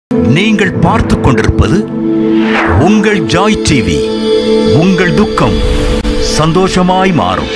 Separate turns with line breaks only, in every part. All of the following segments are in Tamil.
நீங்கள் பார்த்துக் கொண்டிருப்பது உங்கள் ஜாய் டிவி உங்கள் துக்கம் சந்தோஷமாய் மாறும்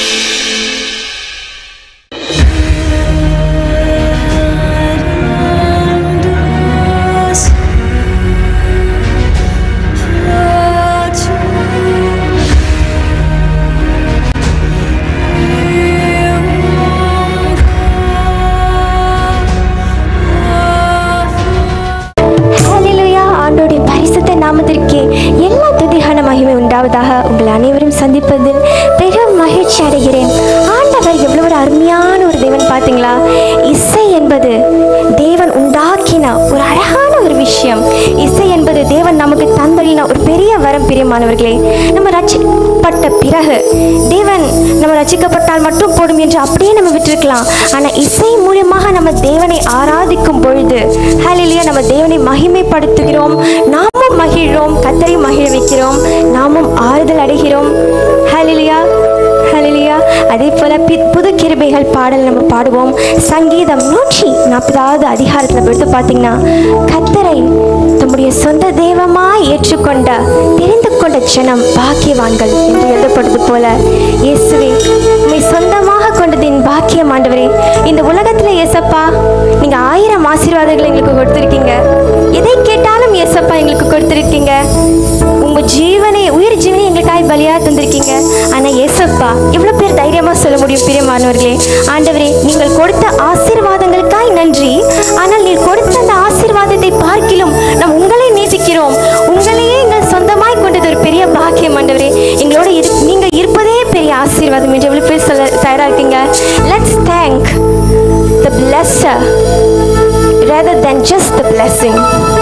ஹalleluya ஆண்டோடைய பரிசுத்த நாமத்திற்கு எல்லா துதிகான மகிமை உண்டாவதாக உங்கள் அனைவரும் சந்திப்பதில் பெரும் மகிழ்ச்சி அடைகிறேன் ஆண்டவர் எவ்வளவு ஒரு அருமையான ஒரு தேவன் பார்த்தீங்களா இசை என்பது தேவன் உண்டாக்கின ஒரு அழகான ஒரு விஷயம் இசை என்பது தேவன் நமக்கு தந்தளின ஒரு பெரிய வரம் பிரியமானவர்களே நம்ம ரட்சிக்கப்பட்ட பிறகு தேவன் நம்ம ரட்சிக்கப்பட்டால் மட்டும் போடும் என்று அப்படியே நம்ம விட்டிருக்கலாம் ஆனா இசை மூலியமாக நம்ம தேவனை ஆராதிக்கும் பொழுது ஹalleluya நம்ம தேவனை மகிமைப்படுத்துகிறோம் நாமும் மகிழ்கிறோம் கத்தரை மகிழ வைக்கிறோம் நாமும் ஆறுதல் அடைகிறோம் ஹalleluya ஹalleluya அதே போல பி- புது கிருபைகள் பாடல் நம்ம பாடுவோம் சங்கீதம் நூற்றி நாற்பதாவது அதிகாரத்தில் நம்ம எடுத்து பார்த்தீங்கன்னா கத்தரை தம்முடைய சொந்த தெய்வமாய் ஏற்றுக்கொண்ட தெரிந்து கொண்ட ஜனம் பாக்கியவான்கள் என்று எழுதப்படுது போல இயேசுவே உம்மை சொந்தமாக கொண்டதின் பாக்கியம் ஆண்டவரே இந்த உலகத்துல இயேசப்பா நீங்க ஆயிரம் ஆசீர்வாதங்களை எங்களுக்கு கொடுத்துருக்கீங்க எதை கேட்டாலும் இயேசப்பா எங்களுக்கு கொடுத்துருக்கீங்க உங்க ஜீவனை உயிர் ஜீவனை எங்களுக்காய் பலியா தந்திருக்கீங்க ஆனா இயேசப்பா இவ்வளவு பேர் தைரியமா சொல்ல முடியும் பிரியமானவர்களே ஆண்டவரே நீங்கள் கொடுத்த ஆசீர்வாதங்களுக்காய் நன்றி ஆனால் நீர் கொடுத்த அந்த ஆசீர்வாதத்தை பார்க்கிலும் நாம் உங்களை நேசிக்கிறோம் உங்களையே எங்கள் சொந்தமாய் கொண்டது ஒரு பெரிய பாக்கியம் ஆண்டவரே எங்களோட இரு நீங்க இருப்பதே பெரிய ஆசீர்வாதம் என்று எவ்வளவு பேர் சொல்ல தயாரா இருக்கீங்க let's thank the blesser rather than just the blessing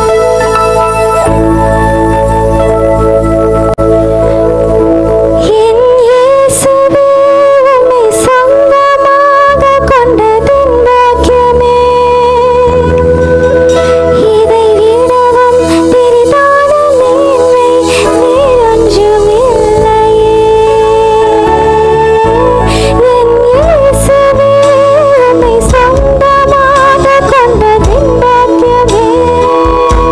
என் இயேசுவே உம்மை சொந்தமாக கொண்டதின் பாக்கியமே இதை விடவும் பெரிதான மேன்மை வேறொன்றும் இல்லையே என் இயேசுவே உம்மை சொந்தமாக கொண்டதின் பாக்கியமே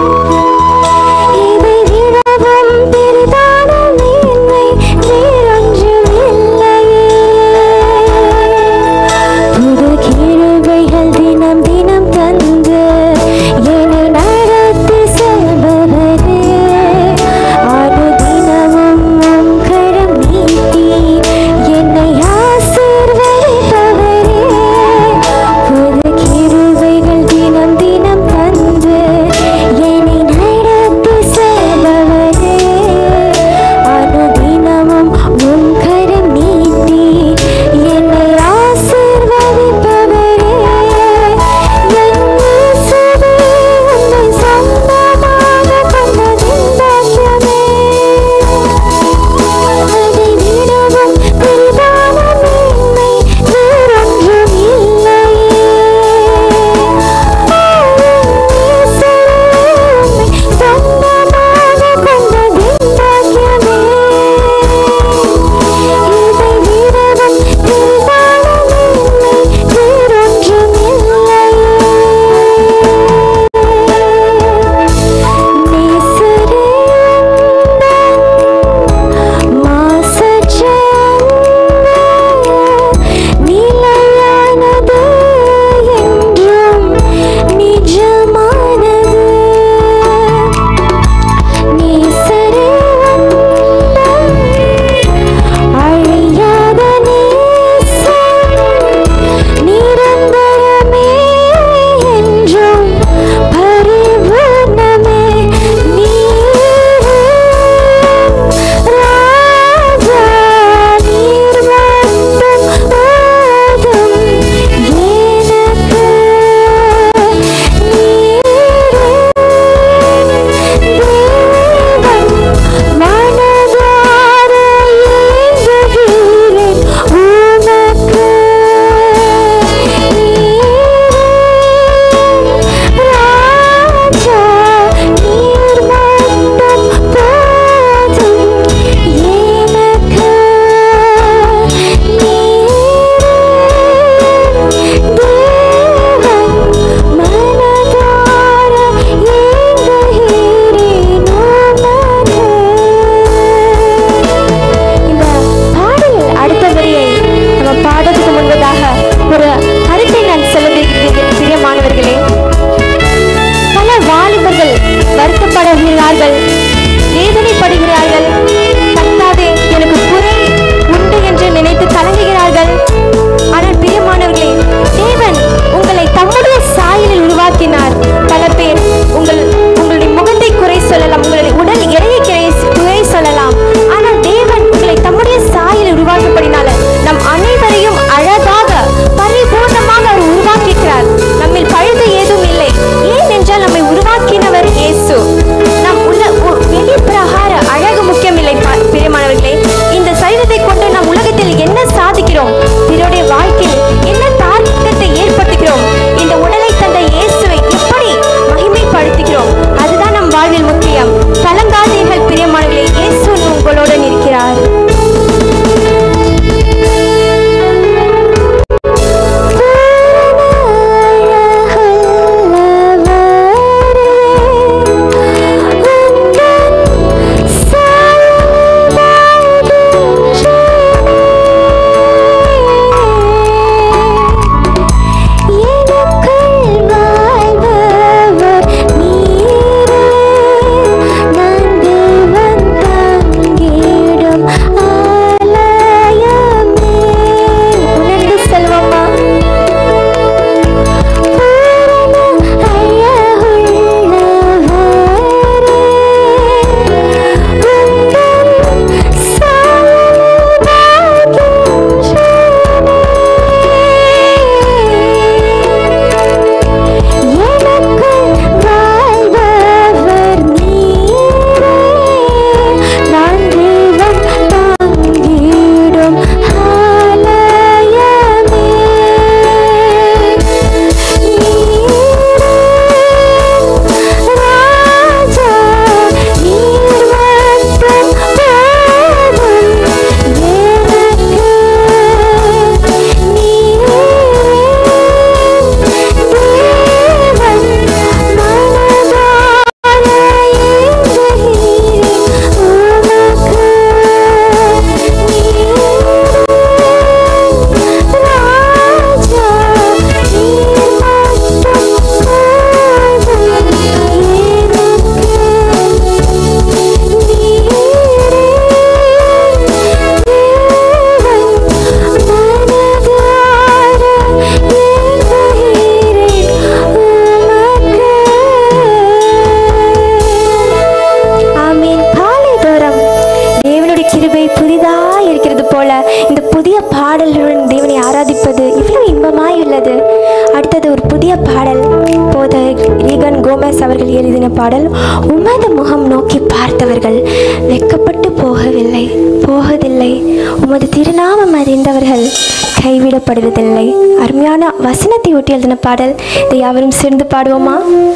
பாடல்களுடன் தேவனை ஆராதிப்பது இவ்வளவு இன்பமாய் உள்ளது அடுத்தது ஒரு புதிய பாடல் போதகர் ரீகன் கோமஸ் அவர்கள் எழுதின பாடல் உமது முகம் நோக்கி பார்த்தவர்கள் வெட்கப்பட்டு போகவில்லை போவதில்லை உமது திருநாமம் அறிந்தவர்கள் கைவிடப்படுவதில்லை அருமையான வசனத்தை ஒட்டி எழுதின பாடல் இதை யாவரும் சேர்ந்து பாடுவோமா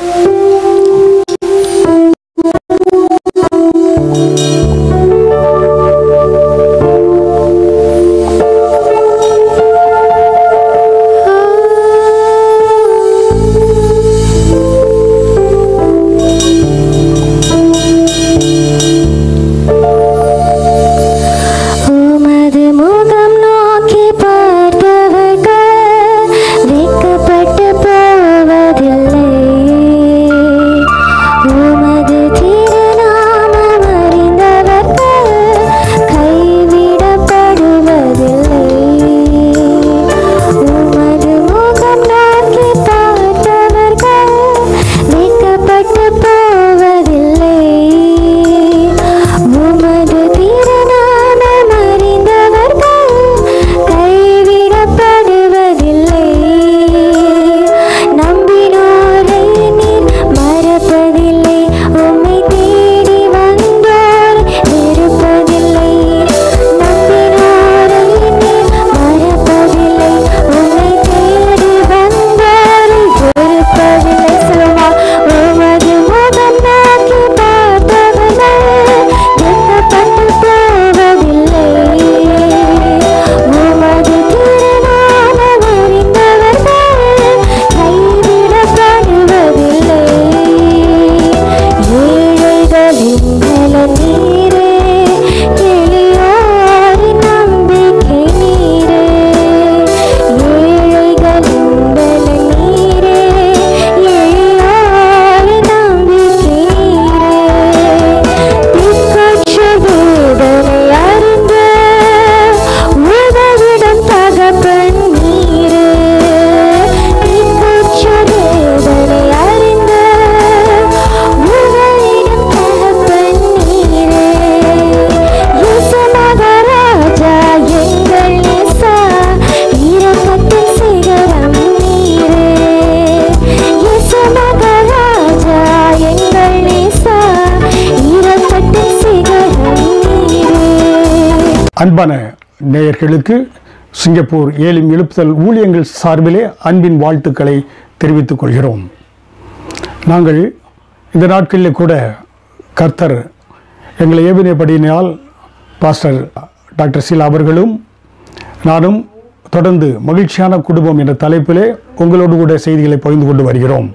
உமது முகம் நோக்கி பார்த்தவர்கள் வெட்கப்பட்டு போவதில்லை உமது திருநாமம் அறிந்தவர்கள் கைவிடப்படுவதில்லை உமது முகம் நோக்கி பார்த்தவர்கள் வெட்கப்பட்டு போவதில்லை உமது திருநாமம் அறிந்தவர்கள் கைவிடப்படுவதில்லை நம்பினோரை நீர் மறப்பதில்லை உம்மை தேடி வந்தோர் வெறுப்பதில்லை நம்பினோரை நீர் மறப்பதில்லை உம்மை தேடி வந்தோர் வெறுப்பதில்லை சொல்லுவா உமது முகம் நோக்கி பார்த்தவர்கள் வெட்கப்பட்டு போவதில்லை உமது திருநாமம் அறிந்தவர்கள் கைவிடப்படுவதில்லை ஏழைகளின் நலன் நீரே எளியோரின் நம்பிக்கை நீரே ஏழைகளின் நலன் நீரே எளியோரின் நம்பிக்கை நீரே திக்கற்ற வேதனை அறிந்த உதவிடும் தகப்பன் நீரே திக்கற்ற வேதனை அறிந்த உதவிடும் தகப்பன் நீரே இயேசு மகாராஜா எங்கள் நேசா இரக்கத்தின் சிகரம் நீரே இயேசு மகாராஜா எங்கள் நேசா இரக்கத்தின் சிகரம் நீரே
அன்பான நேயர்களுக்கு சிங்கப்பூர் ஏழும் எழுப்புதல் ஊழியங்கள் சார்பிலே அன்பின் வாழ்த்துக்களை தெரிவித்துக் கொள்கிறோம் நாங்கள் இந்த நாட்களில் கூட கர்த்தர் எங்களை ஏவினைப்படியினால் பாஸ்டர் டாக்டர் சீலா அவர்களும் நானும் தொடர்ந்து மகிழ்ச்சியான குடும்பம் என்ற தலைப்பிலே உங்களோடு கூட செய்திகளை பகிர்ந்து கொண்டு வருகிறோம்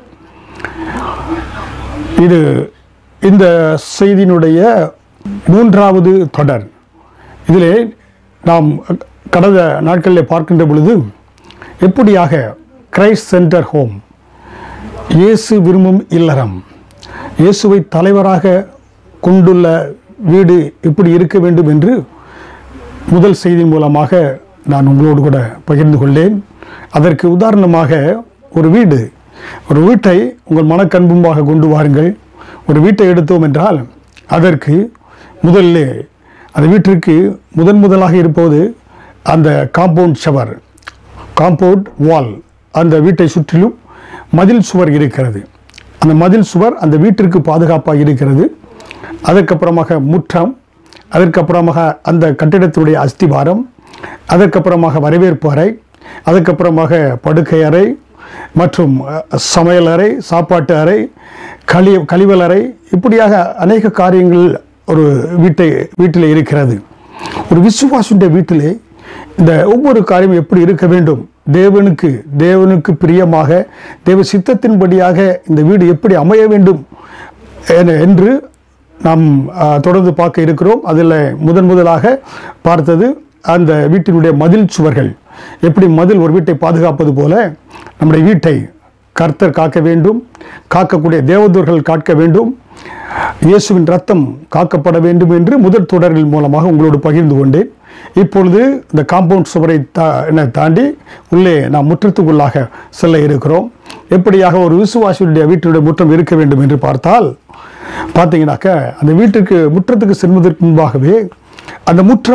இது இந்த செய்தியினுடைய மூன்றாவது தொடர் இதிலே நாம் கடந்த நாட்களில் பார்க்கின்ற பொழுது எப்படியாக கிரைஸ்ட் சென்டர் ஹோம் இயேசு விரும்பும் இல்லறம் இயேசுவை தலைவராக கொண்டுள்ள வீடு எப்படி இருக்க வேண்டும் என்று முதல் செய்தி மூலமாக நான் உங்களோடு கூட பகிர்ந்து கொண்டேன் அதற்கு உதாரணமாக ஒரு வீடு ஒரு வீட்டை உங்கள் மனக்கண்பும்பாக கொண்டு வாருங்கள் ஒரு வீட்டை எடுத்தோம் என்றால் அதற்கு முதல்ல அந்த வீட்டிற்கு முதன் முதலாக இருப்பது அந்த காம்பவுண்ட் ஷவர் காம்பவுண்ட் வால் அந்த வீட்டை சுற்றிலும் மதில் சுவர் இருக்கிறது அந்த மதில் சுவர் அந்த வீட்டிற்கு பாதுகாப்பாக இருக்கிறது அதற்கப்புறமாக முற்றம் அதற்கப்புறமாக அந்த கட்டிடத்தினுடைய அஸ்திவாரம் அதற்கப்புறமாக வரவேற்பு அறை அதற்கப்புறமாக படுக்கை அறை மற்றும் அஹ், சமையல் அறை சாப்பாட்டு அறை கழி கழிவல் அறை இப்படியாக அநேக காரியங்கள் ஒரு வீட்டை வீட்டில் இருக்கிறது ஒரு விசுவாசுடைய வீட்டிலே இந்த ஒவ்வொரு காரியம் எப்படி இருக்க வேண்டும் தேவனுக்கு தேவனுக்கு பிரியமாக தேவ சித்தத்தின்படியாக இந்த வீடு எப்படி அமைய வேண்டும் என- என்று நாம் ஆ, தொடர்ந்து பார்க்க இருக்கிறோம் அதில் முதன் முதலாக பார்த்தது அந்த வீட்டினுடைய மதில் சுவர்கள் எப்படி மதில் ஒரு வீட்டை பாதுகாப்பது போல நம்முடைய வீட்டை கர்த்தர் காக்க வேண்டும் காக்கக்கூடிய தேவதூர்கள் காக்க வேண்டும் இயேசுவின் ரத்தம் காக்கப்பட வேண்டும் என்று முதல் தொடரில் மூலமாக உங்களோடு பகிர்ந்து கொண்டேன் இப்பொழுது இந்த காம்பவுண்ட் சுவரை தா என்ன தாண்டி உள்ளே நாம் முற்றத்துக்குள்ளாக செல்ல இருக்கிறோம் எப்படியாக ஒரு விசுவாசியுடைய வீட்டினுடைய முற்றம் இருக்க வேண்டும் என்று பார்த்தால் பார்த்தீங்கன்னாக்க அந்த வீட்டுக்கு முற்றத்துக்கு செல்வதற்கு முன்பாகவே அந்த முற்றம்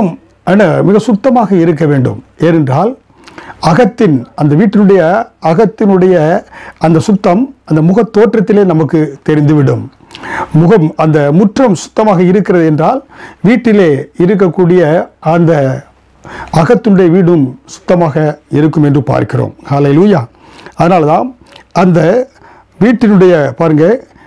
ஆனால் மிக சுத்தமாக இருக்க வேண்டும் ஏனென்றால் அகத்தின் அந்த வீட்டினுடைய அகத்தினுடைய அந்த சுத்தம் அந்த முகத் தோற்றத்திலே நமக்கு தெரிந்துவிடும் முகம் அந்த முற்றம் சுத்தமாக இருக்கிறது என்றால் வீட்டிலே இருக்கக்கூடிய அந்த அகத்தினுடைய வீடும் சுத்தமாக இருக்கும் என்று பார்க்கிறோம் ஹாலை லூயா அதனால தான் அந்த வீட்டினுடைய பாருங்க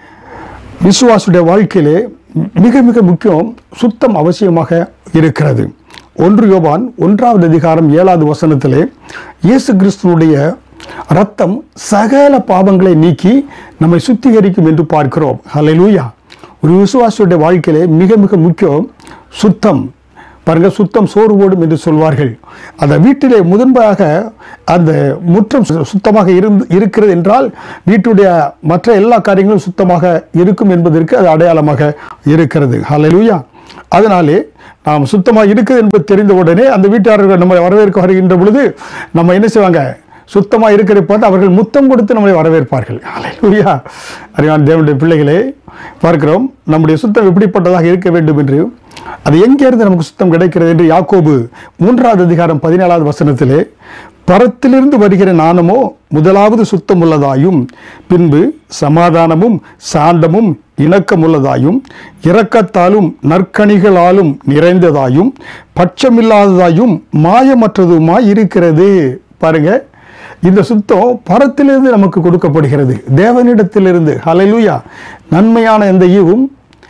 விசுவாசுடைய வாழ்க்கையிலே மிக மிக முக்கியம் சுத்தம் அவசியமாக இருக்கிறது ஒன்று யோவான் ஒன்றாவது அதிகாரம் ஏழாவது வசனத்திலே இயேசு கிறிஸ்துனுடைய ரத்தம் சகல பாவங்களை நீக்கி நம்மை சுத்திகரிக்கும் என்று பார்க்கிறோம் ஹalleluya ஒரு விசுவாசியுடைய வாழ்க்கையிலே மிக மிக முக்கியம் சுத்தம் பாருங்க சுத்தம் சோறு ஓடும் என்று சொல்வார்கள் அந்த வீட்டிலே முதன்பாக அந்த முற்றம் சு- சுத்தமாக இருந்து இருக்கிறது என்றால் வீட்டுடைய மற்ற எல்லா காரியங்களும் சுத்தமாக இருக்கும் என்பதற்கு அது அடையாளமாக இருக்கிறது ஹalleluya அதனாலே நாம் சுத்தமாக இருக்குது என்பது தெரிந்த உடனே அந்த வீட்டாளர்கள் நம்மை வரவேற்க வருகின்ற பொழுது நம்ம என்ன செய்வாங்க சுத்தமாக இருக்கிற பார்த்து அவர்கள் முத்தம் கொடுத்து நம்மை வரவேற்பார்கள் ஹalleluya அறிவான் தேவனுடைய பிள்ளைகளே பார்க்கிறோம் நம்முடைய சுத்தம் எப்படிப்பட்டதாக இருக்க வேண்டும் என்று அது எங்கேருந்து நமக்கு சுத்தம் கிடைக்கிறது என்று யாக்கோபு மூன்றாவது அதிகாரம் பதினேழாவது வசனத்திலே பரத்திலிருந்து வருகிற நாணமோ முதலாவது சுத்தம் உள்ளதாயும் பின்பு சமாதானமும் சாந்தமும் இணக்கமுள்ளதாயும் இரக்கத்தாலும் நற்கணிகளாலும் நிறைந்ததாயும் பட்சமில்லாததாயும் மாயமற்றதுமாய் இருக்கிறது பாருங்க இந்த சுத்தம் பரத்திலிருந்து நமக்கு கொடுக்கப்படுகிறது தேவனிடத்திலிருந்து ஹalleluya நன்மையான எந்த ஈவும்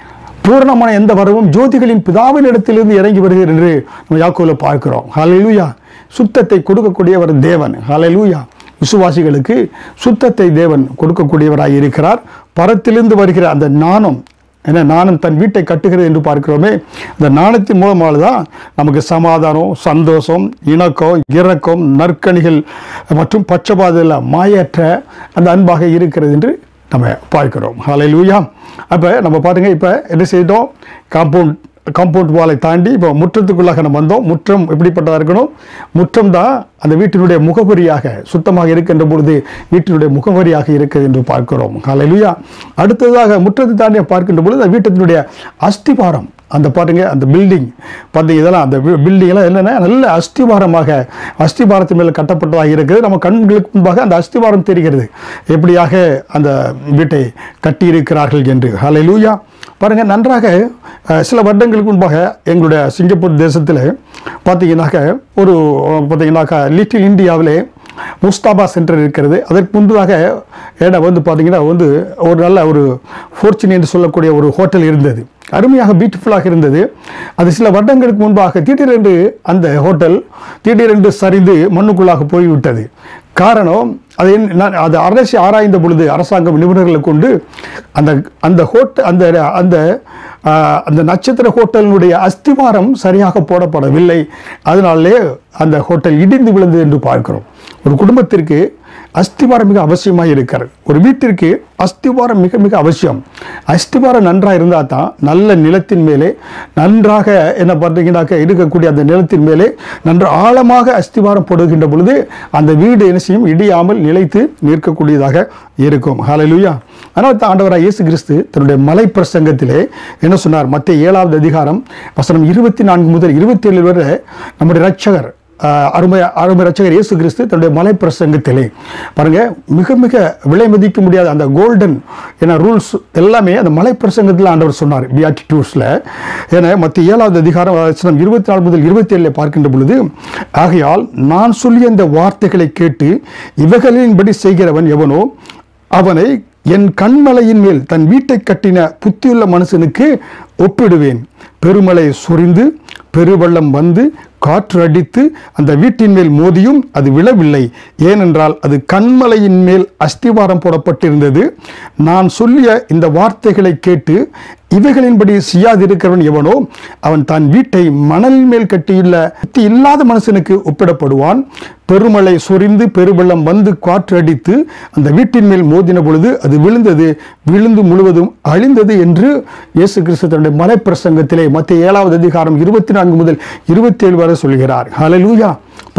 பூரணமான எந்த வரவும் ஜோதிகளின் பிதாவின் இடத்திலிருந்து இறங்கி வருகிறது என்று நம்ம யாக்கோல பார்க்கிறோம் ஹalleluya சுத்தத்தை கொடுக்கக்கூடியவர் தேவன் ஹalleluya விசுவாசிகளுக்கு சுத்தத்தை தேவன் கொடுக்கக்கூடியவராய் இருக்கிறார் பரத்திலிருந்து வருகிற அந்த நாணம் ஏன்னா நாணம் தன் வீட்டை கட்டுகிறது என்று பார்க்கிறோமே அந்த நாணத்தின் மூலமாக தான் நமக்கு சமாதானம் சந்தோஷம் இணக்கம் இரக்கம் நற்கணிகள் மற்றும் பச்சபாதம் மாயற்ற அந்த அன்பாக இருக்கிறது என்று நம்ம பார்க்கிறோம் ஹalleluya அப்போ நம்ம பாருங்க இப்போ என்ன செய்தோம் காம்பவுண்ட் காம்பவுண்ட் வாலை தாண்டி இப்போ முற்றத்துக்குள்ளாக நம்ம வந்தோம் முற்றம் எப்படிப்பட்டதாக இருக்கணும் முற்றம் தான் அந்த வீட்டினுடைய முகவரியாக சுத்தமாக இருக்கின்ற பொழுது வீட்டினுடைய முகவரியாக இருக்கிறது என்று பார்க்கிறோம் ஹalleluya அடுத்ததாக முற்றத்தை தாண்டி பார்க்கின்ற பொழுது அந்த வீட்டினுடைய அஸ்திபாரம் அந்த பாருங்க அந்த பில்டிங் பார்த்தீங்க இதெல்லாம் அந்த பில்டிங் எல்லாம் என்னென்ன நல்ல அஸ்திபாரமாக அஸ்திபாரத்தின் மேல் கட்டப்பட்டதாக இருக்குது நம்ம கண்களுக்கு முன்பாக அந்த அஸ்திபாரம் தெரிகிறது எப்படியாக அந்த வீட்டை கட்டியிருக்கிறார்கள் என்று ஹalleluya பாருங்க நன்றாக அஹ், சில வருடங்களுக்கு முன்பாக எங்களுடைய சிங்கப்பூர் தேசத்தில் பார்த்தீங்கன்னாக்க ஒரு பார்த்தீங்கன்னாக்கா லிட்டில் இந்தியாவிலே முஸ்தாபா சென்டர் இருக்கிறது அதற்கு முன்பதாக இடம் வந்து பார்த்தீங்கன்னா வந்து ஒரு நல்ல ஒரு ஃபோர்ச்சுன் என்று சொல்லக்கூடிய ஒரு ஹோட்டல் இருந்தது அருமையாக பியூட்டிஃபுல்லாக இருந்தது அது சில வருடங்களுக்கு முன்பாக திடீரென்று அந்த ஹோட்டல் திடீரென்று சரிந்து மண்ணுக்குள்ளாக போய்விட்டது காரணம் அது என்ன- நான் அது அரசு ஆராய்ந்த பொழுது அரசாங்கம் நிபுணர்களை கொண்டு அந்த அந்த ஹோட்டல் அந்த அந்த ஆ, அந்த நட்சத்திர ஹோட்டலினுடைய அஸ்திவாரம் சரியாக போடப்படவில்லை அதனாலே அந்த ஹோட்டல் இடிந்து விழுந்தது என்று பார்க்கிறோம் ஒரு குடும்பத்திற்கு அஸ்திவாரம் மிக அவசியமாக இருக்கிறது ஒரு வீட்டிற்கு அஸ்திவாரம் மிக மிக அவசியம் அஸ்திவாரம் நன்றாக இருந்தால் தான் நல்ல நிலத்தின் மேலே நன்றாக என்ன பார்த்தீங்கன்னாக்க இருக்கக்கூடிய அந்த நிலத்தின் மேலே நன்று ஆழமாக அஸ்திவாரம் போடுகின்ற பொழுது அந்த வீடு என்ன செய்யும் இடியாமல் நிலைத்து நிற்கக்கூடியதாக இருக்கும் ஹalleluya அதனால் தான் ஆண்டவராக இயேசு கிறிஸ்து தன்னுடைய மலை பிரசங்கத்திலே என்ன சொன்னார் மத்திய ஏழாவது அதிகாரம் வசனம் இருபத்தி நான்கு முதல் இருபத்தி ஏழு வரை நம்முடைய ரட்சகர் ஆஹ் அருமை அருமை ரட்சகர் இயேசு கிறிஸ்து தன்னுடைய மலை பிரசங்கத்திலே பாருங்க மிக மிக விலை மதிக்க முடியாத அந்த கோல்டன் என ரூல்ஸ் எல்லாமே அந்த மலை பிரசங்கத்தில் ஆண்டவர் சொன்னார் பியாட்டிடியூட்ஸில் ஏன்னா மத்திய ஏழாவது அதிகாரம் வசனம் இருபத்தி நாலு முதல் இருபத்தி ஏழில் பார்க்கின்ற பொழுது ஆகையால் நான் சொல்லிய இந்த வார்த்தைகளை கேட்டு இவைகளின்படி செய்கிறவன் எவனோ அவனை என் கண்மலையின் மேல் தன் வீட்டை கட்டின புத்தியுள்ள மனுஷனுக்கு ஒப்பிடுவேன் பெருமழை சொரிந்து பெருவெள்ளம் வந்து காற்று அடித்து அந்த வீட்டின் மேல் மோதியும் அது விழவில்லை ஏனென்றால் அது கண்மலையின் மேல் அஸ்திவாரம் போடப்பட்டிருந்தது நான் சொல்லிய இந்த வார்த்தைகளை கேட்டு இவைகளின்படி செய்யாதிருக்கிறவன் எவனோ அவன் தன் வீட்டை மணல் மேல் கட்டியுள்ள புத்தி இல்லாத மனுஷனுக்கு ஒப்பிடப்படுவான் பெருமழை சொரிந்து பெருவெள்ளம் வந்து காற்று அடித்து அந்த வீட்டின் மேல் மோதின பொழுது அது விழுந்தது விழுந்து முழுவதும் அழிந்தது என்று இயேசு கிறிஸ்து தன்னுடைய மலை பிரசங்கத்திலே மத்திய ஏழாவது அதிகாரம் இருபத்தி நான்கு முதல் இருபத்தி ஏழு வரை சொல்கிறார் ஹalleluya பாருங்க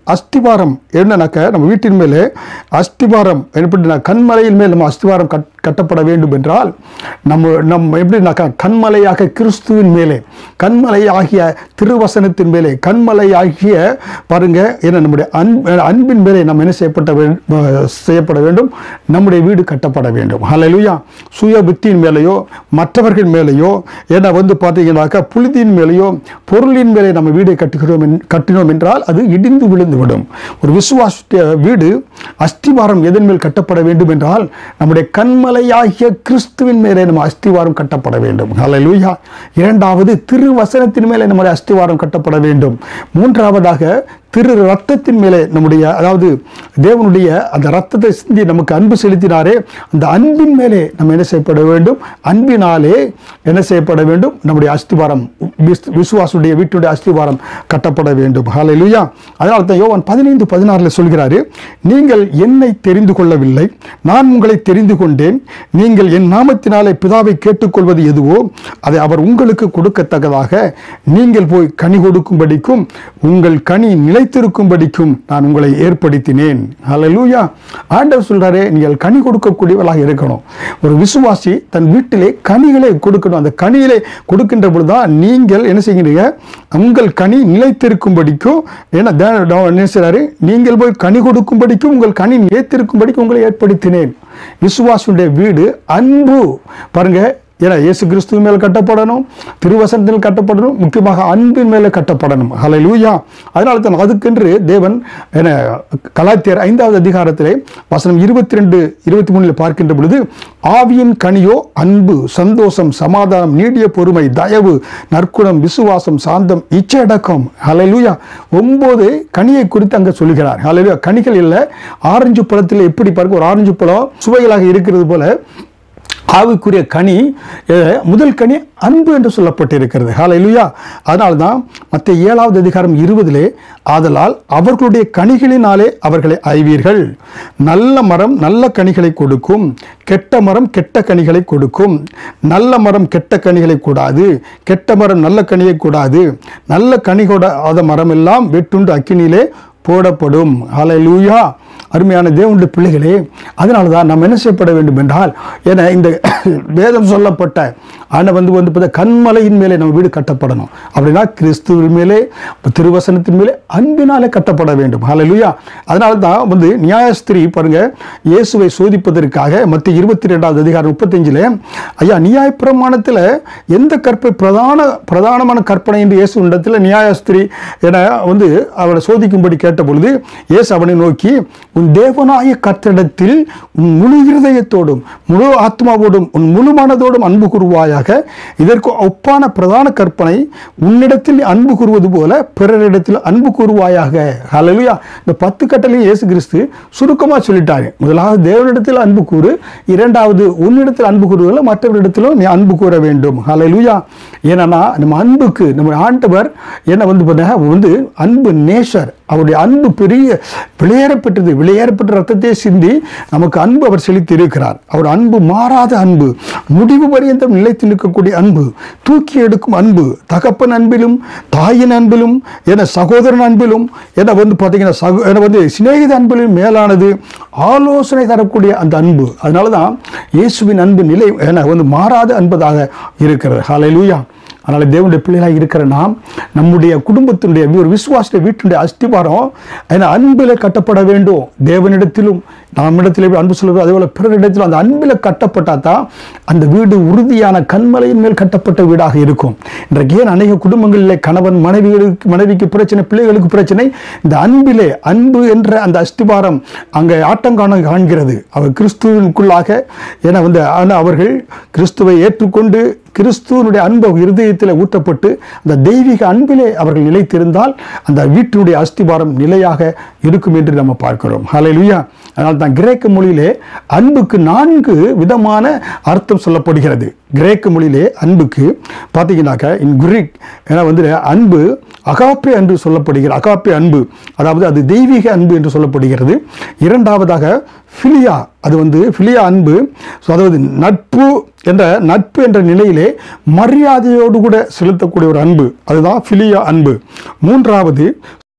அஸ்திவாரம் என்னன்னாக்க நம்ம வீட்டின் மேலே அஸ்திவாரம் எப்படின்னா கண்மலையின் மேல் நம்ம அஸ்திவாரம் கட் கட்டப்பட வேண்டும் என்றால் நம்ம நம்ம எப்படின்னாக்கா கண்மலையாக கிறிஸ்துவின் மேலே கண்மலையாகிய திருவசனத்தின் மேலே கண்மலையாகிய பாருங்க என்ன நம்முடைய அன்பு அன்பின் மேலே நம்ம என்ன செய்யப்பட்ட வே- அஹ் செய்யப்பட வேண்டும் நம்முடைய வீடு கட்டப்பட வேண்டும் ஹalleluya சுய புத்தியின் மேலேயோ மற்றவர்கள் மேலேயோ ஏன்னா வந்து பார்த்தீங்கன்னாக்கா புழுதியின் மேலேயோ பொருளின் மேலே நம்ம வீடை கட்டுகிறோம் என்- கட்டினோம் என்றால் அது இடிந்து விழுந்து விடும் ஒரு விசுவாச வீடு அஸ்திவாரம் எதன் மேல் கட்டப்பட வேண்டும் என்றால் நம்முடைய கண்மலையாகிய கிறிஸ்துவின் மேலே நம்ம அஸ்திவாரம் கட்டப்பட வேண்டும் ஹalleluya இரண்டாவது திருவசனத்தின் மேலே நம்முடைய அஸ்திவாரம் கட்டப்பட வேண்டும் மூன்றாவதாக திரு ரத்தத்தின் மேலே நம்முடைய அதாவது தேவனுடைய அந்த ரத்தத்தை சிந்தி நமக்கு அன்பு செலுத்தினாரே அந்த அன்பின் மேலே நம்ம என்ன செய்யப்பட வேண்டும் அன்பினாலே என்ன செய்யப்பட வேண்டும் நம்முடைய அஸ்திவாரம் விஸ்- விசுவாசுடைய வீட்டுடைய அஸ்திவாரம் கட்டப்பட வேண்டும் ஹalleluya அதனால தான் யோவான் பதினைந்து பதினாறில் சொல்கிறாரு நீங்கள் என்னை தெரிந்து கொள்ளவில்லை நான் உங்களை தெரிந்து கொண்டேன் நீங்கள் என் நாமத்தினாலே பிதாவை கேட்டுக்கொள்வது எதுவோ அதை அவர் உங்களுக்கு கொடுக்கத்தக்கதாக நீங்கள் போய் கனி கொடுக்கும்படிக்கும் உங்கள் கனி நிலைத்திருக்கும்படிக்கும் நான் உங்களை ஏற்படுத்தினேன் ஹalleluya ஆண்டவர் சொல்றாரே நீங்கள் கனி கொடுக்கக்கூடியவர்களாக இருக்கணும் ஒரு விசுவாசி தன் வீட்டிலே கனிகளை கொடுக்கணும் அந்த கனிகளை கொடுக்கின்ற பொழுதுதான் நீங்கள் என்ன செய்கிறீங்க உங்கள் கனி நிலைத்திருக்கும்படிக்கும் ஏன்னா தே- தே- என்ன செய்றாரு நீங்கள் போய் கனி கொடுக்கும்படிக்கும் உங்கள் கனி நிலைத்திருக்கும்படிக்கும் உங்களை ஏற்படுத்தினேன் விசுவாசுடைய வீடு அன்பு பாருங்க ஏன்னா இயேசு கிறிஸ்துவ மேல் கட்டப்படணும் திருவசனத்தில் கட்டப்படணும் முக்கியமாக அன்பின் மேலே கட்டப்படணும் ஹalleluya அதனால தான் அதுக்கென்று தேவன் என கலாத்தியர் ஐந்தாவது அதிகாரத்திலே வசனம் இருபத்தி ரெண்டு இருபத்தி மூணில் பார்க்கின்ற பொழுது ஆவியின் கனியோ அன்பு சந்தோஷம் சமாதானம் நீடிய பொறுமை தயவு நற்குணம் விசுவாசம் சாந்தம் இச்சடக்கம் ஹalleluya ஒன்பது கனியை குறித்து அங்கே சொல்லுகிறார் ஹalleluya கனிகள் இல்லை ஆரஞ்சு பழத்தில் எப்படி பாருங்க ஒரு ஆரஞ்சு பழம் சுவைகளாக இருக்கிறது போல ஆவிக்குரிய கனி அஹ், முதல் கனி அன்பு என்று சொல்லப்பட்டிருக்கிறது ஹalleluya அதனால தான் மற்ற ஏழாவது அதிகாரம் இருபதிலே ஆதலால் அவர்களுடைய கனிகளினாலே அவர்களை ஐவீர்கள் நல்ல மரம் நல்ல கனிகளை கொடுக்கும் கெட்ட மரம் கெட்ட கனிகளை கொடுக்கும் நல்ல மரம் கெட்ட கனிகளை கூடாது கெட்ட மரம் நல்ல கனியை கூடாது நல்ல கனி கூடாத மரம் எல்லாம் வெட்டுண்டு அக்கினியிலே போடப்படும் ஹalleluya அருமையான தேவனுடைய பிள்ளைகளே அதனால தான் நாம் என்ன செய்யப்பட வேண்டும் என்றால் என இந்த வேதம் சொல்லப்பட்ட ஆனால் வந்து வந்து பார்த்தா கண்மலையின் மேலே நம்ம வீடு கட்டப்படணும் அப்படின்னா கிறிஸ்துவின் மேலே திருவசனத்தின் மேலே அன்பினாலே கட்டப்பட வேண்டும் ஹalleluya அதனால தான் வந்து நியாயஸ்திரி பாருங்க இயேசுவை சோதிப்பதற்காக மத்திய இருபத்தி ரெண்டாவது அதிகாரம் முப்பத்தஞ்சில் ஐயா நியாயப்பிரமாணத்தில் எந்த கற்பை பிரதான பிரதானமான கற்பனை என்று இயேசு இடத்துல நியாயஸ்திரி என வந்து அவரை சோதிக்கும்படி கேட்ட பொழுது இயேசு அவனை நோக்கி உன் தேவனாய கர்த்தரிடத்தில் உன் முழு இருதயத்தோடும் முழு ஆத்மாவோடும் உன் முழு மனதோடும் அன்பு கூறுவாயாக இதற்கு ஒப்பான பிரதான கற்பனை உன்னிடத்தில் நீ அன்பு கூறுவது போல பிறரிடத்தில் அன்பு கூறுவாயாக ஹalleluya இந்த பத்து கட்டளையும் இயேசு கிறிஸ்து சுருக்கமாக சொல்லிட்டாரு முதலாவது தேவனிடத்தில் அன்பு கூறு இரண்டாவது உன்னிடத்தில் அன்பு கூறுவதில் மற்றவரிடத்திலும் நீ அன்பு கூற வேண்டும் ஹalleluya ஏன்னா நம்ம அன்புக்கு நம்ம ஆண்டவர் என்ன வந்து பார்த்தா வந்து அன்பு நேசர் அவருடைய அன்பு பெரிய விளையேறப்பட்டது விளையேறப்பட்ட ரத்தத்தை சிந்தி நமக்கு அன்பு அவர் செலுத்தி இருக்கிறார் அவர் அன்பு மாறாத அன்பு முடிவு பரியந்தம் நிலைத்து நிற்கக்கூடிய அன்பு தூக்கி எடுக்கும் அன்பு தகப்பன் அன்பிலும் தாயின் அன்பிலும் என சகோதரன் அன்பிலும் என வந்து பார்த்தீங்கன்னா சகோ என வந்து சிநேகித அன்பிலும் மேலானது ஆலோசனை தரக்கூடிய அந்த அன்பு அதனால தான் இயேசுவின் அன்பு நிலை என வந்து மாறாத அன்பதாக இருக்கிறது ஹalleluya அதனால் தேவனுடைய பிள்ளைகளாக இருக்கிற நாம் நம்முடைய குடும்பத்தினுடைய ஒரு விசுவாச வீட்டினுடைய அஸ்திவாரம் ஏன்னா அன்பில் கட்டப்பட வேண்டும் தேவனிடத்திலும் நம்மிடத்தில் எப்படி அன்பு சொல்லுவது அதே போல பிறரிடத்திலும் அந்த அன்பில் கட்டப்பட்டால் தான் அந்த வீடு உறுதியான கண்மலையின் மேல் கட்டப்பட்ட வீடாக இருக்கும் இன்றைக்கு ஏன் அநேக குடும்பங்களில் கணவன் மனைவிகளுக்கு மனைவிக்கு பிரச்சனை பிள்ளைகளுக்கு பிரச்சனை இந்த அன்பிலே அன்பு என்ற அந்த அஸ்திவாரம் அங்கே ஆட்டங்காண காண்கிறது அவர் கிறிஸ்துவிற்குள்ளாக என வந்து ஆனா அவர்கள் கிறிஸ்துவை ஏற்றுக்கொண்டு கிறிஸ்துவனுடைய அன்பு இருதயத்தில் ஊற்றப்பட்டு அந்த தெய்வீக அன்பிலே அவர்கள் நிலைத்திருந்தால் அந்த வீட்டினுடைய அஸ்திபாரம் நிலையாக இருக்கும் என்று நம்ம பார்க்கிறோம் ஹalleluya அதனால் தான் கிரேக்க மொழியிலே அன்புக்கு நான்கு விதமான அர்த்தம் சொல்லப்படுகிறது கிரேக்க மொழியிலே அன்புக்கு பார்த்தீங்கன்னாக்க இன் குரிக் ஏன்னா வந்து அன்பு அகாப்பே அன்பு சொல்லப்படுகிறது அகாப்பே அன்பு அதாவது அது தெய்வீக அன்பு என்று சொல்லப்படுகிறது இரண்டாவதாக ஃபிலியா அது வந்து ஃபிலியா அன்பு ஸோ அதாவது நட்பு என்ற நட்பு என்ற நிலையிலே மரியாதையோடு கூட செலுத்தக்கூடிய ஒரு அன்பு அதுதான் ஃபிலியா அன்பு மூன்றாவது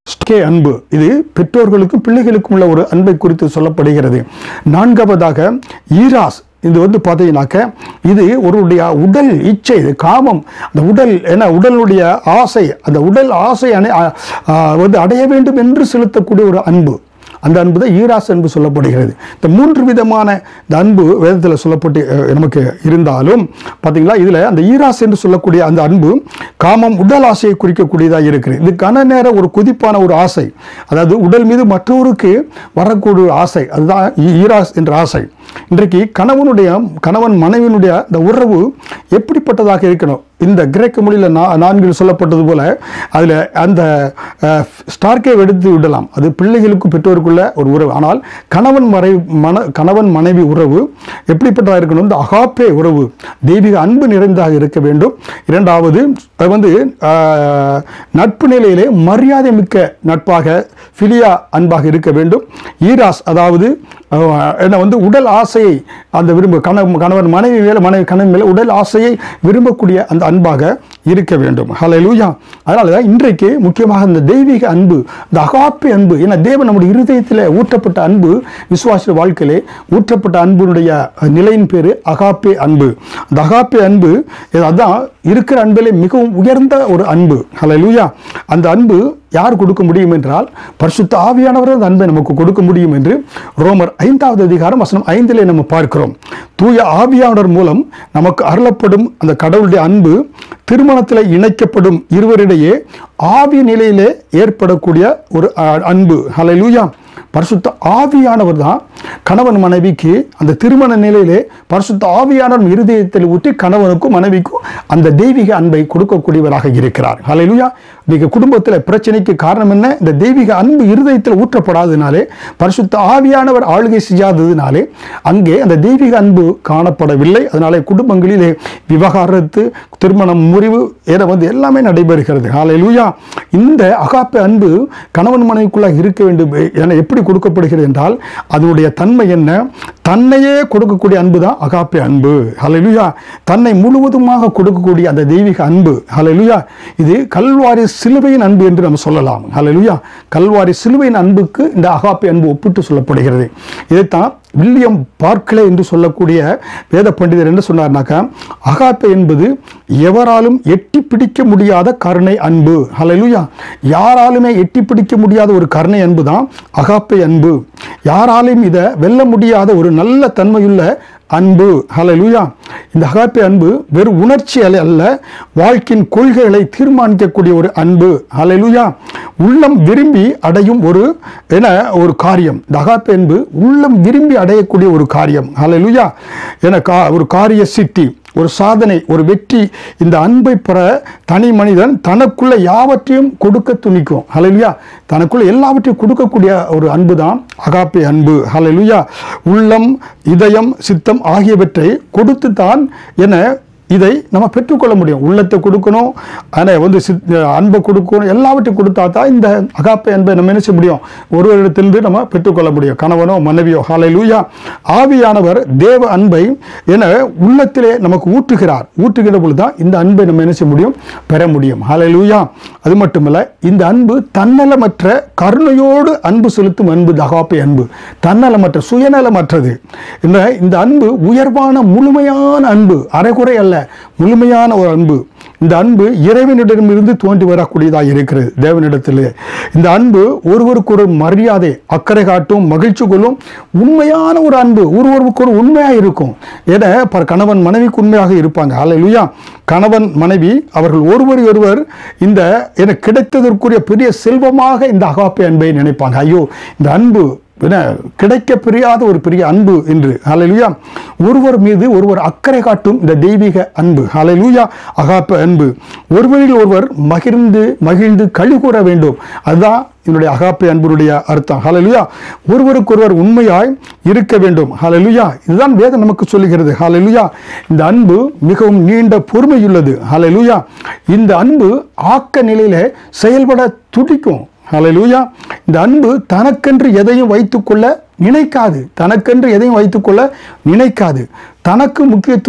ஸ்டே அன்பு இது பெற்றோர்களுக்கும் பிள்ளைகளுக்கும் உள்ள ஒரு அன்பை குறித்து சொல்லப்படுகிறது நான்காவதாக ஈராஸ் இது வந்து பார்த்தீங்கன்னாக்க இது ஒருவருடைய உடல் இச்சை இது காமம் அந்த உடல் என்ன உடலுடைய ஆசை அந்த உடல் ஆசை அணை அ- ஆ, வந்து அடைய வேண்டும் என்று செலுத்தக்கூடிய ஒரு அன்பு அந்த அன்பு தான் ஈராஸ் அன்பு சொல்லப்படுகிறது இந்த மூன்று விதமான இந்த அன்பு வேதத்தில் சொல்லப்பட்டு அஹ், நமக்கு இருந்தாலும் பார்த்தீங்களா இதில் அந்த ஈராஸ் என்று சொல்லக்கூடிய அந்த அன்பு காமம் உடல் ஆசையை குறிக்கக்கூடியதாக இருக்குது இது கன நேர ஒரு கொதிப்பான ஒரு ஆசை அதாவது உடல் மீது மற்றவருக்கு வரக்கூடிய ஒரு ஆசை அதுதான் ஈ- ஈராஸ் என்ற ஆசை இன்றைக்கு கணவனுடைய கணவன் மனைவியினுடைய இந்த உறவு எப்படிப்பட்டதாக இருக்கணும் இந்த கிரேக்க மொழியில் நா நான்கில் சொல்லப்பட்டது போல அதில் அந்த அஹ், ஸ்டார்க்கை எடுத்து விடலாம் அது பிள்ளைகளுக்கும் பெற்றோருக்குள்ள ஒரு உறவு ஆனால் கணவன் மறை மன கணவன் மனைவி உறவு எப்படிப்பட்டதாக இருக்கணும் இந்த அகாப்பே உறவு தெய்வீக அன்பு நிறைந்ததாக இருக்க வேண்டும் இரண்டாவது அது வந்து அஹ், நட்பு நிலையிலே மரியாதை மிக்க நட்பாக ஃபிலியா அன்பாக இருக்க வேண்டும் ஈராஸ் அதாவது அஹ், என்ன வந்து உடல் ஆசையை அந்த விரும்ப கணவன் கணவன் மனைவி மேலே மனைவி கணவன் மேலே உடல் ஆசையை விரும்பக்கூடிய அந்த அன்பாக இருக்க வேண்டும் ஹalleluya அதனால தான் இன்றைக்கு முக்கியமாக இந்த தெய்வீக அன்பு இந்த அகாப்பி அன்பு ஏன்னா தேவன் நம்முடைய இருதயத்தில் ஊற்றப்பட்ட அன்பு விசுவாச வாழ்க்கையிலே ஊற்றப்பட்ட அன்பினுடைய நிலையின் பேர் அகாப்பே அன்பு அந்த அகாப்பே அன்பு இது அதான் இருக்கிற அன்பிலே மிகவும் உயர்ந்த ஒரு அன்பு ஹalleluya அந்த அன்பு யார் கொடுக்க முடியும் என்றால் பரிசுத்த ஆவியானவர் அந்த அன்பை நமக்கு கொடுக்க முடியும் என்று ரோமர் ஐந்தாவது அதிகாரம் வசனம் ஐந்திலே நம்ம பார்க்கிறோம் தூய ஆவியானவர் மூலம் நமக்கு அருளப்படும் அந்த கடவுளுடைய அன்பு திருமணத்தில் இணைக்கப்படும் இருவரிடையே ஆவி நிலையிலே ஏற்படக்கூடிய ஒரு அஹ், அன்பு ஹalleluya பரிசுத்த ஆவியானவர் தான் கணவன் மனைவிக்கு அந்த திருமண நிலையிலே பரிசுத்த ஆவியானவர் இருதயத்தில் ஊற்றி கணவனுக்கும் மனைவிக்கும் அந்த தெய்வீக அன்பை கொடுக்கக்கூடியவராக இருக்கிறார் ஹalleluya இன்னைக்கு குடும்பத்தில் பிரச்சனைக்கு காரணம் என்ன இந்த தெய்வீக அன்பு இருதயத்தில் ஊற்றப்படாததினாலே பரிசுத்த ஆவியானவர் ஆளுகை செய்யாததினாலே அங்கே அந்த தெய்வீக அன்பு காணப்படவில்லை அதனாலே குடும்பங்களிலே விவகாரத்து திருமணம் முறிவு என வந்து எல்லாமே நடைபெறுகிறது ஹalleluya இந்த அகாப்ப அன்பு கணவன் மனைவிக்குள்ளாக இருக்க வேண்டும் என எப்படி கொடுக்கப்படுகிறது என்றால் அதனுடைய தன்மை என்ன தன்னையே கொடுக்கக்கூடிய அன்பு தான் அகாப்பே அன்பு ஹalleluya தன்னை முழுவதுமாக கொடுக்கக்கூடிய அந்த தெய்வீக அன்பு ஹalleluya இது கல்வாரி சிலுவையின் அன்பு என்று நம்ம சொல்லலாம் ஹalleluya கல்வாரி சிலுவையின் அன்புக்கு இந்த அகாப்பே அன்பு ஒப்பிட்டு சொல்லப்படுகிறது இதைத்தான் வில்லியம் பார்க்கலே என்று சொல்லக்கூடிய வேத பண்டிதர் என்ன சொன்னார்னாக்கா அகாப்பே என்பது எவராலும் எட்டி பிடிக்க முடியாத கருணை அன்பு ஹalleluya யாராலுமே எட்டி பிடிக்க முடியாத ஒரு கருணை அன்பு தான் அகாப்பே அன்பு யாராலும் இதை வெல்ல முடியாத ஒரு நல்ல தன்மையுள்ள அன்பு ஹalleluya இந்த அகாப்பே அன்பு வெறும் உணர்ச்சி அல்ல அல்ல வாழ்க்கையின் கொள்கைகளை தீர்மானிக்கக்கூடிய ஒரு அன்பு ஹalleluya உள்ளம் விரும்பி அடையும் ஒரு என ஒரு காரியம் இந்த அகாப்பே அன்பு உள்ளம் விரும்பி அடையக்கூடிய ஒரு காரியம் ஹalleluya என கா ஒரு காரிய சிட்டி ஒரு சாதனை ஒரு வெற்றி இந்த அன்பை பெற தனி மனிதன் தனக்குள்ள யாவற்றையும் கொடுக்க துணிக்கும் ஹalleluya தனக்குள்ள எல்லாவற்றையும் கொடுக்கக்கூடிய ஒரு அன்பு தான் அகாப்பே அன்பு ஹalleluya உள்ளம் இதயம் சித்தம் ஆகியவற்றை கொடுத்து தான் என இதை நம்ம பெற்றுக்கொள்ள முடியும் உள்ளத்தை கொடுக்கணும் ஆனால் வந்து சித் அன்பை கொடுக்கணும் எல்லாவற்றையும் கொடுத்தா தான் இந்த அகாப்பை அன்பை நம்ம என்ன செய்ய முடியும் ஒருவரிடத்திலிருந்து நம்ம பெற்றுக்கொள்ள முடியும் கணவனோ மனைவியோ ஹalleluya ஆவியானவர் தேவ அன்பை என உள்ளத்திலே நமக்கு ஊற்றுகிறார் ஊற்றுகிற பொழுது தான் இந்த அன்பை நம்ம என்ன செய்ய முடியும் பெற முடியும் ஹalleluya அது மட்டுமல்ல இந்த அன்பு தன்னலமற்ற கருணையோடு அன்பு செலுத்தும் அன்பு தகாப்பை அன்பு தன்னலமற்ற சுயநலமற்றது இந்த இந்த அன்பு உயர்வான முழுமையான அன்பு அரைகுறை அல்ல முழுமையான ஒரு அன்பு இந்த அன்பு இறைவனிடமிருந்து தோன்றி வரக்கூடியதாக இருக்கிறது தேவனிடத்திலே இந்த அன்பு ஒருவருக்கு ஒரு மரியாதை அக்கறை காட்டும் மகிழ்ச்சி கொள்ளும் உண்மையான ஒரு அன்பு ஒருவருக்கு ஒரு உண்மையாக இருக்கும் என ப- கணவன் மனைவிக்கு உண்மையாக இருப்பாங்க அல்ல கணவன் மனைவி அவர்கள் ஒருவர் ஒருவர் இந்த எனக்கு கிடைத்ததற்குரிய பெரிய செல்வமாக இந்த அகாப்பை அன்பை நினைப்பாங்க ஐயோ இந்த அன்பு என்ன கிடைக்க பிரியாத ஒரு பெரிய அன்பு என்று ஹalleluya ஒருவர் மீது ஒருவர் அக்கறை காட்டும் இந்த தெய்வீக அன்பு ஹalleluya அகாப்ப அன்பு ஒருவரில் ஒருவர் மகிழ்ந்து மகிழ்ந்து களி கூற வேண்டும் அதுதான் என்னுடைய அகாப்பை அன்பினுடைய அர்த்தம் ஹalleluya ஒருவருக்கொருவர் உண்மையாய் இருக்க வேண்டும் ஹalleluya இதுதான் வேதம் நமக்கு சொல்லுகிறது ஹalleluya இந்த அன்பு மிகவும் நீண்ட பொறுமையுள்ளது ஹalleluya இந்த அன்பு ஆக்க நிலையில செயல்பட துடிக்கும் ஹalleluya இந்த அன்பு தனக்கென்று எதையும் வைத்துக்கொள்ள நினைக்காது தனக்கென்று எதையும் வைத்துக்கொள்ள நினைக்காது தனக்கு முக்கியத்துவம்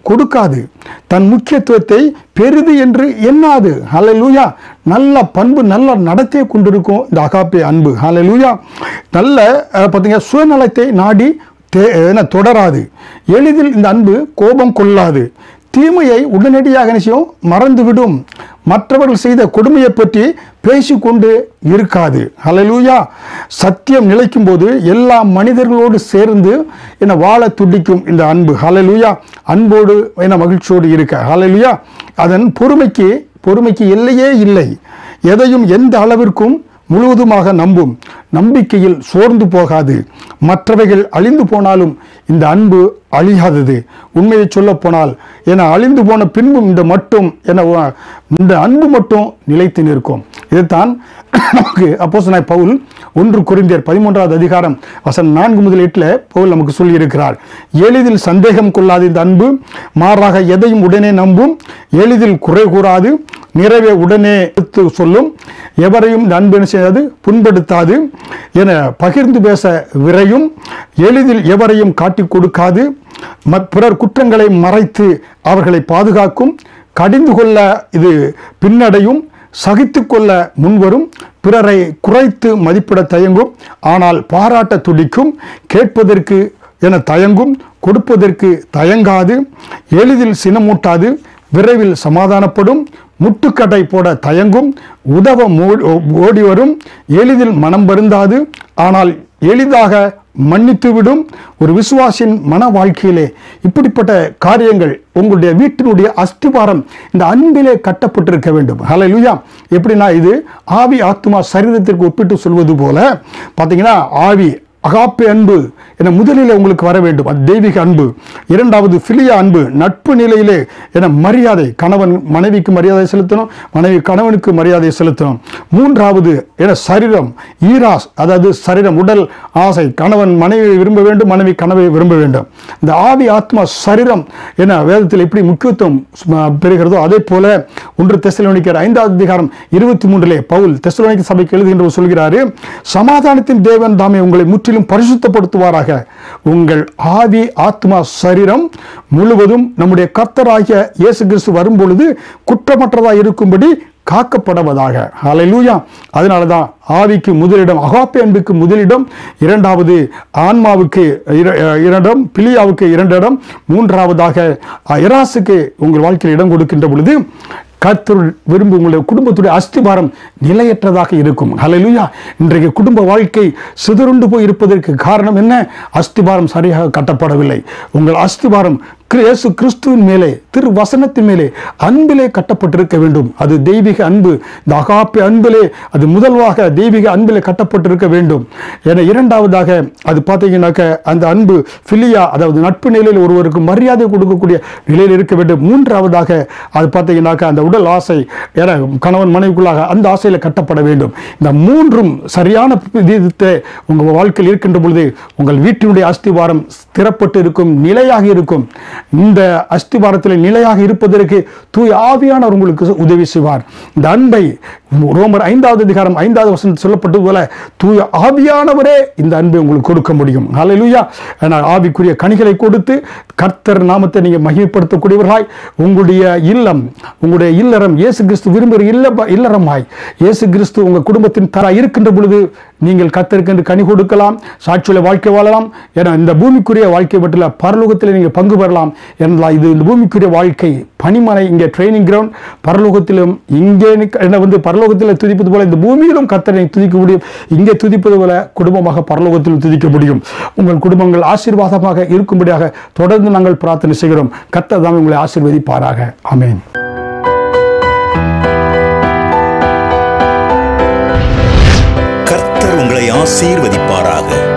கொடுக்காது தன் முக்கியத்துவத்தை பெரிது என்று எண்ணாது ஹalleluya நல்ல பண்பு நல்ல நடத்தையை கொண்டிருக்கும் இந்த அகாப்பே அன்பு ஹalleluya நல்ல அஹ், பார்த்தீங்க சுயநலத்தை நாடி தே- என்ன தொடராது எளிதில் இந்த அன்பு கோபம் கொள்ளாது தீமையை உடனடியாக என்ன செய்யும் மறந்துவிடும் மற்றவர்கள் செய்த கொடுமையை பற்றி பேசிக்கொண்டு இருக்காது ஹalleluya சத்தியம் நிலைக்கும் போது எல்லா மனிதர்களோடு சேர்ந்து என்ன வாழ துடிக்கும் இந்த அன்பு ஹalleluya அன்போடு என்ன மகிழ்ச்சியோடு இருக்க ஹalleluya அதன் பொறுமைக்கு பொறுமைக்கு எல்லையே இல்லை எதையும் எந்த அளவிற்கும் முழுவதுமாக நம்பும் நம்பிக்கையில் சோர்ந்து போகாது மற்றவைகள் அழிந்து போனாலும் இந்த அன்பு அழியாதது உண்மையை சொல்ல போனால் என அழிந்து போன பின்பும் இந்த மட்டும் என உ- இந்த அன்பு மட்டும் நிலைத்து நிற்கும் இதைத்தான் நமக்கு அப்போஸ்தலனாய் பவுல் ஒன்று குறிந்தியர் பதிமூன்றாவது அதிகாரம் வசனம் நான்கு முதல் எட்டில் பவுல் நமக்கு சொல்லியிருக்கிறார் எளிதில் சந்தேகம் கொள்ளாத இந்த அன்பு மாறாக எதையும் உடனே நம்பும் எளிதில் குறை கூறாது நிறைவே உடனே எடுத்து சொல்லும் எவரையும் இந்த அன்பு என்ன செய்யாது புண்படுத்தாது என பகிர்ந்து பேச விரையும் எளிதில் எவரையும் காட்டிக் கொடுக்காது மற்- பிறர் குற்றங்களை மறைத்து அவர்களை பாதுகாக்கும் கடிந்து கொள்ள இது பின்னடையும் சகித்து கொள்ள முன்வரும் பிறரை குறைத்து மதிப்பிட தயங்கும் ஆனால் பாராட்ட துடிக்கும் கேட்பதற்கு என தயங்கும் கொடுப்பதற்கு தயங்காது எளிதில் சினமூட்டாது விரைவில் சமாதானப்படும் முட்டுக்கட்டை போட தயங்கும் உதவ மோ- ஓடி வரும் எளிதில் மனம் வருந்தாது ஆனால் எளிதாக மன்னித்துவிடும் ஒரு விசுவாசின் மன வாழ்க்கையிலே இப்படிப்பட்ட காரியங்கள் உங்களுடைய வீட்டினுடைய அஸ்திபாரம் இந்த அன்பிலே கட்டப்பட்டிருக்க வேண்டும் ஹalleluya எப்படின்னா இது ஆவி ஆத்மா சரீரத்திற்கு ஒப்பிட்டு சொல்வது போல பார்த்தீங்கன்னா ஆவி அகாப்பே அன்பு என முதலிலே உங்களுக்கு வர வேண்டும் அது தெய்வீக அன்பு இரண்டாவது பிலியா அன்பு நட்பு நிலையிலே என மரியாதை கணவன் மனைவிக்கு மரியாதை செலுத்தணும் மனைவி கணவனுக்கு மரியாதை செலுத்தணும் மூன்றாவது என சரீரம் ஈராஸ் அதாவது சரீரம் உடல் ஆசை கணவன் மனைவியை விரும்ப வேண்டும் மனைவி கணவை விரும்ப வேண்டும் இந்த ஆவி ஆத்மா சரீரம் என வேதத்தில் எப்படி முக்கியத்துவம் ஸ்ம- பெறுகிறதோ அதே போல ஒன்று தெசலோனிக்கர் ஐந்தாவது அதிகாரம் இருபத்தி மூன்றிலே பவுல் தெசலோனிக்க சபைக்கு எழுதுகின்றவர் சொல்கிறாரு சமாதானத்தின் தேவன் தாமே உங்களை முற்றிலும் பரிசுத்தப்படுத்துவாராக உங்கள் ஆவி ஆத்மா சரீரம் முழுவதும் நம்முடைய கர்த்தராகிய இயேசு கிறிஸ்து வரும்பொழுது குற்றமற்றதாக இருக்கும்படி காக்கப்படுவதாக ஹalleluya அதனால தான் ஆவிக்கு முதலிடம் அகாப்பே அன்புக்கு முதலிடம் இரண்டாவது ஆன்மாவுக்கு இர- இரண்டிடம் பிலியாவுக்கு இரண்டிடம் மூன்றாவதாக இராசுக்கு உங்கள் வாழ்க்கையில் இடம் கொடுக்கின்ற பொழுது கர்த்தர் விரும்பும் உங்களுடைய குடும்பத்துடைய அஸ்திபாரம் நிலையற்றதாக இருக்கும் ஹalleluya இன்றைக்கு குடும்ப வாழ்க்கை சிதறுண்டு போய் இருப்பதற்கு காரணம் என்ன அஸ்திபாரம் சரியாக கட்டப்படவில்லை உங்கள் அஸ்திபாரம் கிரி- இயேசு கிறிஸ்துவின் மேலே திரு வசனத்தின் மேலே அன்பிலே கட்டப்பட்டிருக்க வேண்டும் அது தெய்வீக அன்பு இந்த அகாப்பே அன்பிலே அது முதல்வாக தெய்வீக அன்பிலே கட்டப்பட்டிருக்க வேண்டும் என இரண்டாவதாக அது பார்த்தீங்கன்னாக்க அந்த அன்பு பிலியா அதாவது நட்பு நிலையில் ஒருவருக்கு மரியாதை கொடுக்கக்கூடிய நிலையில் இருக்க வேண்டும் மூன்றாவதாக அது பார்த்தீங்கன்னாக்க அந்த உடல் ஆசை என கணவன் மனைவிக்குள்ளாக அந்த ஆசையில் கட்டப்பட வேண்டும் இந்த மூன்றும் சரியான விதத்தை உங்கள் வாழ்க்கையில் இருக்கின்ற பொழுது உங்கள் வீட்டினுடைய அஸ்திவாரம் ஸ்திரப்பட்டு இருக்கும் நிலையாக இருக்கும் இந்த அஸ்திவாரத்தில் நிலையாக இருப்பதற்கு தூய் ஆவியானவர் உங்களுக்கு உதவி செய்வார் இந்த அன்பை ரோமர் ஐந்தாவது அதிகாரம் ஐந்தாவது வசனம் சொல்லப்பட்டது போல தூய ஆவியானவரே இந்த அன்பை உங்களுக்கு கொடுக்க முடியும் ஹalleluya ஆனால் ஆவிக்குரிய கனிகளை கொடுத்து கர்த்தர் நாமத்தை நீங்கள் மகிமைப்படுத்தக்கூடியவர்களாய் உங்களுடைய இல்லம் உங்களுடைய இல்லறம் இயேசு கிறிஸ்து விரும்புகிற இல்ல இல்லறமாய் இயேசு கிறிஸ்து உங்கள் குடும்பத்தின் தர இருக்கின்ற பொழுது நீங்கள் கத்தருக்கென்று கனி கொடுக்கலாம் சாட்சியுள்ள வாழ்க்கை வாழலாம் ஏன்னா இந்த பூமிக்குரிய வாழ்க்கை மட்டும் இல்ல, பரலோகத்தில் நீங்கள் பங்கு பெறலாம் என்றால் இது இந்த பூமிக்குரிய வாழ்க்கை பனிமலை இங்கே ட்ரைனிங் கிரவுண்ட் பரலோகத்திலும் இங்கே நிக்க- என்ன வந்து பரலோகத்தில் துதிப்பது போல இந்த பூமியிலும் கத்தரை துதிக்க முடியும் இங்கே துதிப்பது போல குடும்பமாக பரலோகத்திலும் துதிக்க முடியும் உங்கள் குடும்பங்கள் ஆசீர்வாதமாக இருக்கும்படியாக தொடர்ந்து நாங்கள் பிரார்த்தனை செய்கிறோம் கர்த்தர் தான் உங்களை ஆசீர்வதிப்பாராக ஆமென்
கர்த்தர் உங்களை ஆசீர்வதிப்பாராக